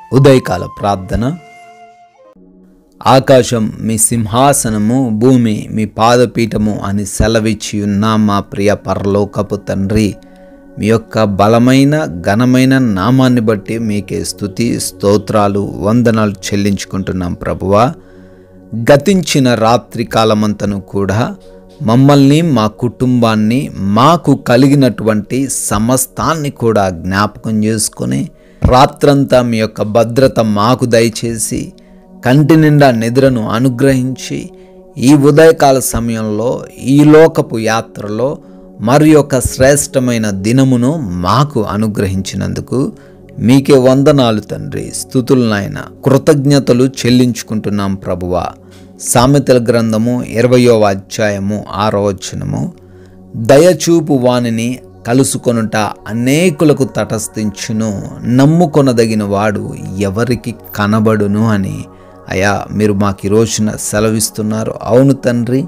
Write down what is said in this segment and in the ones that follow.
ఉదయకాల ప్రార్థన ఆకాశం మీ సింహాసనము భూమి మీ పాదపీఠము అని సెలవిచ్చి ఉన్న మా ప్రియ పరలోకపు తండ్రి మీ యొక్క బలమైన ఘనమైన నామాన్ని బట్టి మీకే స్థుతి స్తోత్రాలు వందనాలు చెల్లించుకుంటున్నాం ప్రభువా గతించిన రాత్రి కాలమంతను కూడా మమ్మల్ని మా కుటుంబాన్ని మాకు కలిగినటువంటి సమస్తాన్ని కూడా జ్ఞాపకం చేసుకొని రాత్రంతా మీ యొక్క భద్రత మాకు దయచేసి కంటి నిండా నిద్రను అనుగ్రహించి ఈ ఉదయకాల సమయంలో ఈ లోకపు యాత్రలో మరి యొక్క శ్రేష్టమైన దినమును మాకు అనుగ్రహించినందుకు మీకే వందనాలు తండ్రి స్థుతులు నాయన కృతజ్ఞతలు చెల్లించుకుంటున్నాం ప్రభువా సామెతల గ్రంథము ఇరవయో అధ్యాయము ఆరో వచనము దయచూపు వానిని కలుసుకొనుట అనేకులకు తటస్థించును నమ్ముకొనదగిన వాడు ఎవరికి కనబడును అని అయా మీరు మాకు ఈ రోజున సెలవిస్తున్నారు అవును తండ్రి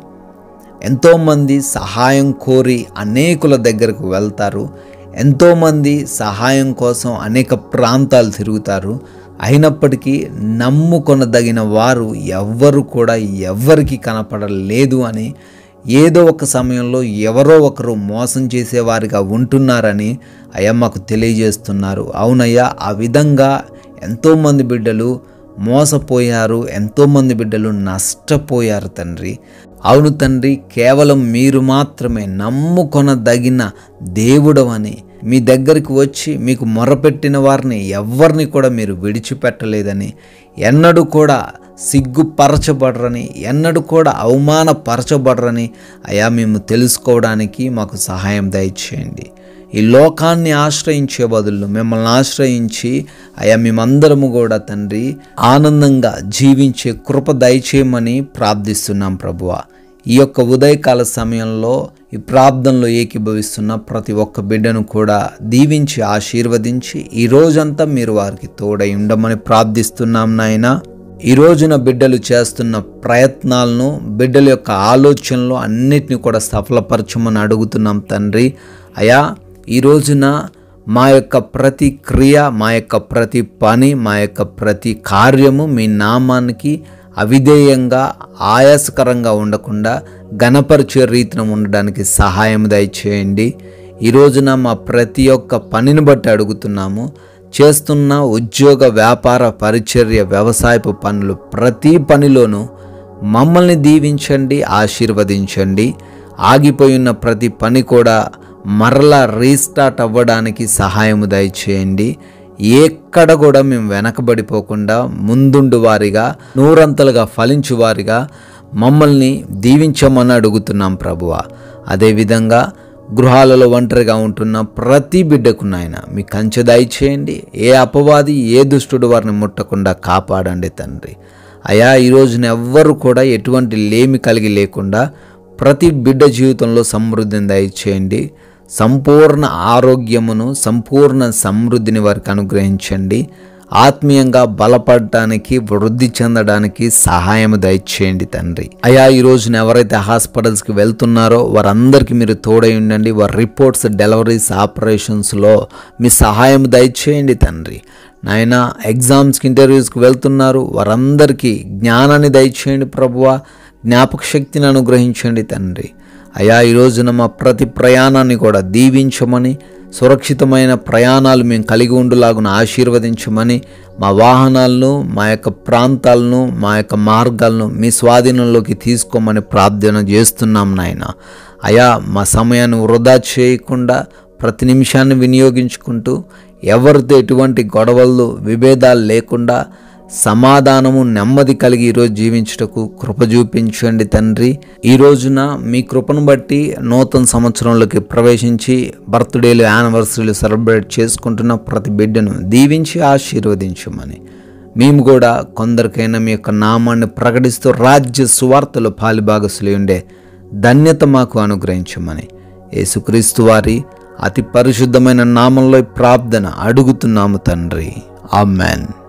ఎంతోమంది సహాయం కోరి అనేకుల దగ్గరకు వెళ్తారు ఎంతోమంది సహాయం కోసం అనేక ప్రాంతాలు తిరుగుతారు అయినప్పటికీ నమ్ముకొనదగిన వారు ఎవ్వరు కూడా ఎవ్వరికి కనపడలేదు అని ఏదో ఒక సమయంలో ఎవరో ఒకరు మోసం చేసేవారిగా ఉంటున్నారని అయ్యా మాకు తెలియజేస్తున్నారు అవునయ్యా ఆ విధంగా ఎంతోమంది బిడ్డలు మోసపోయారు ఎంతోమంది బిడ్డలు నష్టపోయారు తండ్రి అవును తండ్రి కేవలం మీరు మాత్రమే నమ్ముకొనదగిన దేవుడవని మీ దగ్గరికి వచ్చి మీకు మొరపెట్టిన వారిని ఎవరిని కూడా మీరు విడిచిపెట్టలేదని ఎన్నడూ కూడా సిగ్గుపరచబడరని ఎన్నడూ కూడా అవమానపరచబడరని అయా మేము తెలుసుకోవడానికి మాకు సహాయం దయచేయండి ఈ లోకాన్ని ఆశ్రయించే బదులు మిమ్మల్ని ఆశ్రయించి అయా మేమందరము కూడా తండ్రి ఆనందంగా జీవించే కృప దయచేయమని ప్రార్థిస్తున్నాం ప్రభువ ఈ యొక్క ఉదయకాల సమయంలో ఈ ప్రార్థనలో ఏకీభవిస్తున్న ప్రతి ఒక్క బిడ్డను కూడా దీవించి ఆశీర్వదించి ఈ రోజంతా మీరు వారికి తోడై ఉండమని ప్రార్థిస్తున్నాం నాయనా ఈ రోజున బిడ్డలు చేస్తున్న ప్రయత్నాలను బిడ్డల యొక్క ఆలోచనలు అన్నిటిని కూడా సఫలపరచమని అడుగుతున్నాం తండ్రి అయా ఈ రోజున మా యొక్క ప్రతి క్రియ మా యొక్క ప్రతి పని మా యొక్క ప్రతి కార్యము మీ నామానికి అవిధేయంగా ఆయాసకరంగా ఉండకుండా గణపరిచే రీతిన ఉండడానికి సహాయం దయచేయండి ఈ రోజున మా ప్రతి ఒక్క పనిని బట్టి అడుగుతున్నాము చేస్తున్న ఉద్యోగ వ్యాపార పరిచర్య వ్యవసాయపు పనులు ప్రతి పనిలోనూ మమ్మల్ని దీవించండి ఆశీర్వదించండి ఆగిపోయిన ప్రతి పని కూడా మరలా రీస్టార్ట్ అవ్వడానికి సహాయము దయచేయండి ఎక్కడ కూడా మేము వెనకబడిపోకుండా ముందుండు వారిగా నూరంతలుగా ఫలించు వారిగా మమ్మల్ని దీవించమని అడుగుతున్నాం ప్రభువ అదేవిధంగా గృహాలలో ఒంటరిగా ఉంటున్న ప్రతి బిడ్డకు నాయన మీ కంచె దయచేయండి ఏ అపవాది ఏ దుష్టుడు వారిని ముట్టకుండా కాపాడండి తండ్రి అయా ఈ రోజున ఎవ్వరు కూడా ఎటువంటి లేమి కలిగి లేకుండా ప్రతి బిడ్డ జీవితంలో సమృద్ధిని దయచేయండి సంపూర్ణ ఆరోగ్యమును సంపూర్ణ సమృద్ధిని వారికి అనుగ్రహించండి ఆత్మీయంగా బలపడటానికి వృద్ధి చెందడానికి సహాయం దయచేయండి తండ్రి అయా ఈ రోజున ఎవరైతే హాస్పిటల్స్కి వెళ్తున్నారో వారందరికీ మీరు తోడై ఉండండి వారి రిపోర్ట్స్ డెలివరీస్ ఆపరేషన్స్లో మీ సహాయం దయచేయండి తండ్రి నాయన ఎగ్జామ్స్కి ఇంటర్వ్యూస్కి వెళ్తున్నారు వారందరికీ జ్ఞానాన్ని దయచేయండి ప్రభువ జ్ఞాపక శక్తిని అనుగ్రహించండి తండ్రి అయా ఈ రోజున మా ప్రతి ప్రయాణాన్ని కూడా దీవించమని సురక్షితమైన ప్రయాణాలు మేము కలిగి ఉండులాగున ఆశీర్వదించమని మా వాహనాలను మా యొక్క ప్రాంతాలను మా యొక్క మార్గాలను మీ స్వాధీనంలోకి తీసుకోమని ప్రార్థన చేస్తున్నాం నాయన అయా మా సమయాన్ని వృధా చేయకుండా ప్రతి నిమిషాన్ని వినియోగించుకుంటూ ఎవరితో ఎటువంటి గొడవలు విభేదాలు లేకుండా సమాధానము నెమ్మది కలిగి ఈరోజు జీవించుటకు కృప చూపించండి తండ్రి ఈ రోజున మీ కృపను బట్టి నూతన సంవత్సరంలోకి ప్రవేశించి బర్త్డేలు యానివర్సరీలు సెలబ్రేట్ చేసుకుంటున్న ప్రతి బిడ్డను దీవించి ఆశీర్వదించమని మేము కూడా కొందరికైనా మీ యొక్క నామాన్ని ప్రకటిస్తూ రాజ్య సువార్తలు పాలిభాగసులు ఉండే ధన్యత మాకు అనుగ్రహించమని యేసుక్రీస్తు వారి అతి పరిశుద్ధమైన నామంలో ఈ ప్రార్థన అడుగుతున్నాము తండ్రి ఆమెన్